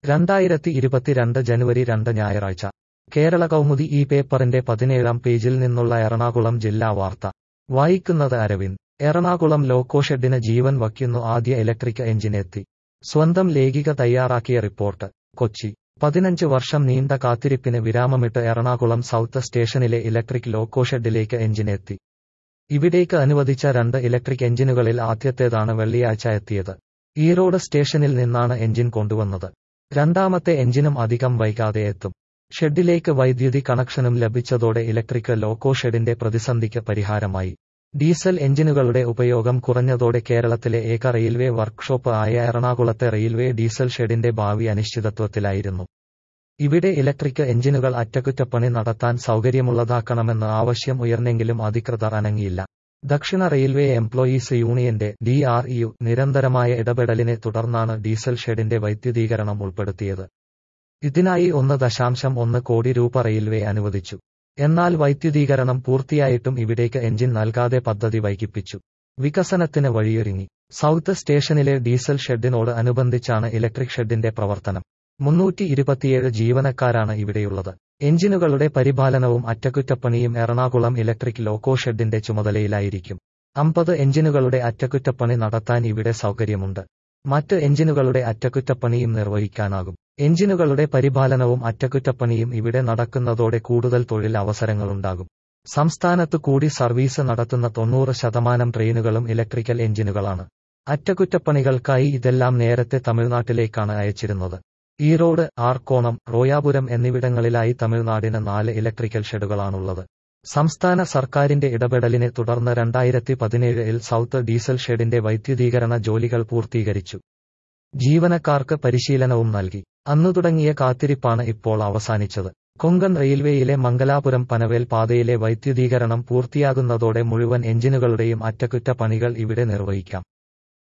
രണ്ടായിരത്തി ഇരുപത്തിരണ്ട് ജനുവരി രണ്ട് ഞായറാഴ്ച കേരള കൗമുദി ഈ പേപ്പറിന്റെ പതിനേഴാം പേജിൽ നിന്നുള്ള എറണാകുളം ജില്ലാ വാർത്ത വായിക്കുന്നത് അരവിന്ദ് എറണാകുളം ലോക്കോ ഷെഡിന് ജീവൻ വയ്ക്കുന്നു ആദ്യ ഇലക്ട്രിക് എഞ്ചിൻ എത്തി സ്വന്തം ലേഖിക തയ്യാറാക്കിയ റിപ്പോർട്ട് കൊച്ചി പതിനഞ്ച് വർഷം നീണ്ട കാത്തിരിപ്പിന് വിരാമമിട്ട് എറണാകുളം സൗത്ത് സ്റ്റേഷനിലെ ഇലക്ട്രിക് ലോക്കോ ഷെഡിലേക്ക് എഞ്ചിൻ എത്തി ഇവിടേക്ക് അനുവദിച്ച രണ്ട് ഇലക്ട്രിക് എഞ്ചിനുകളിൽ ആദ്യത്തേതാണ് വെള്ളിയാഴ്ച എത്തിയത് ഈറോഡ് സ്റ്റേഷനിൽ നിന്നാണ് എഞ്ചിൻ കൊണ്ടുവന്നത് രണ്ടാമത്തെ എഞ്ചിനും അധികം വൈകാതെ എത്തും ഷെഡിലേക്ക് വൈദ്യുതി കണക്ഷനും ലഭിച്ചതോടെ ഇലക്ട്രിക് ലോക്കോ ഷെഡിന്റെ പ്രതിസന്ധിക്ക് പരിഹാരമായി ഡീസൽ എഞ്ചിനുകളുടെ ഉപയോഗം കുറഞ്ഞതോടെ കേരളത്തിലെ ഏക റെയിൽവേ വർക്ക്ഷോപ്പ് ആയ എറണാകുളത്തെ റെയിൽവേ ഡീസൽ ഷെഡിന്റെ ഭാവി അനിശ്ചിതത്വത്തിലായിരുന്നു ഇവിടെ ഇലക്ട്രിക് എഞ്ചിനുകൾ അറ്റകുറ്റപ്പണി നടത്താൻ സൗകര്യമുള്ളതാക്കണമെന്ന് ആവശ്യം ഉയർന്നെങ്കിലും അധികൃതർ അനങ്ങിയില്ല ദക്ഷിണ റെയിൽവേ എംപ്ലോയീസ് യൂണിയന്റെ ഡി ആർ യു നിരന്തരമായ ഇടപെടലിനെ തുടർന്നാണ് ഡീസൽ ഷെഡിന്റെ വൈദ്യുതീകരണം ഉൾപ്പെടുത്തിയത് ഇതിനായി ഒന്ന് ദശാംശം ഒന്ന് കോടി രൂപ റെയിൽവേ അനുവദിച്ചു എന്നാൽ വൈദ്യുതീകരണം പൂർത്തിയായിട്ടും ഇവിടേക്ക് എഞ്ചിൻ നൽകാതെ പദ്ധതി വൈകിപ്പിച്ചു വികസനത്തിന് വഴിയൊരുങ്ങി സൗത്ത് സ്റ്റേഷനിലെ ഡീസൽ ഷെഡിനോട് അനുബന്ധിച്ചാണ് ഇലക്ട്രിക് ഷെഡിന്റെ പ്രവർത്തനം മുന്നൂറ്റി ഇരുപത്തിയേഴ് ജീവനക്കാരാണ് ഇവിടെയുള്ളത് എഞ്ചിനുകളുടെ പരിപാലനവും അറ്റകുറ്റപ്പണിയും എറണാകുളം ഇലക്ട്രിക് ലോക്കോ ഷെഡിന്റെ ചുമതലയിലായിരിക്കും അമ്പത് എഞ്ചിനുകളുടെ അറ്റകുറ്റപ്പണി നടത്താൻ ഇവിടെ സൗകര്യമുണ്ട് മറ്റ് എഞ്ചിനുകളുടെ അറ്റകുറ്റപ്പണിയും നിർവഹിക്കാനാകും എഞ്ചിനുകളുടെ പരിപാലനവും അറ്റകുറ്റപ്പണിയും ഇവിടെ നടക്കുന്നതോടെ കൂടുതൽ തൊഴിൽ അവസരങ്ങളുണ്ടാകും സംസ്ഥാനത്ത് കൂടി സർവീസ് നടത്തുന്ന തൊണ്ണൂറ് ശതമാനം ട്രെയിനുകളും ഇലക്ട്രിക്കൽ എഞ്ചിനുകളാണ് അറ്റകുറ്റപ്പണികൾക്കായി ഇതെല്ലാം നേരത്തെ തമിഴ്നാട്ടിലേക്കാണ് അയച്ചിരുന്നത് ഈറോഡ് ആർക്കോണം റോയാപുരം എന്നിവിടങ്ങളിലായി തമിഴ്നാടിന് നാല് ഇലക്ട്രിക്കൽ ഷെഡുകളാണുള്ളത് സംസ്ഥാന സർക്കാരിന്റെ ഇടപെടലിനെ തുടർന്ന് രണ്ടായിരത്തി പതിനേഴിൽ സൗത്ത് ഡീസൽ ഷെഡിന്റെ വൈദ്യുതീകരണ ജോലികൾ പൂർത്തീകരിച്ചു ജീവനക്കാർക്ക് പരിശീലനവും നൽകി അന്നു തുടങ്ങിയ കാത്തിരിപ്പാണ് ഇപ്പോൾ അവസാനിച്ചത് കൊങ്കൺ റെയിൽവേയിലെ മംഗലാപുരം പനവേൽ പാതയിലെ വൈദ്യുതീകരണം പൂർത്തിയാകുന്നതോടെ മുഴുവൻ എഞ്ചിനുകളുടെയും അറ്റകുറ്റപ്പണികൾ ഇവിടെ നിർവഹിക്കാം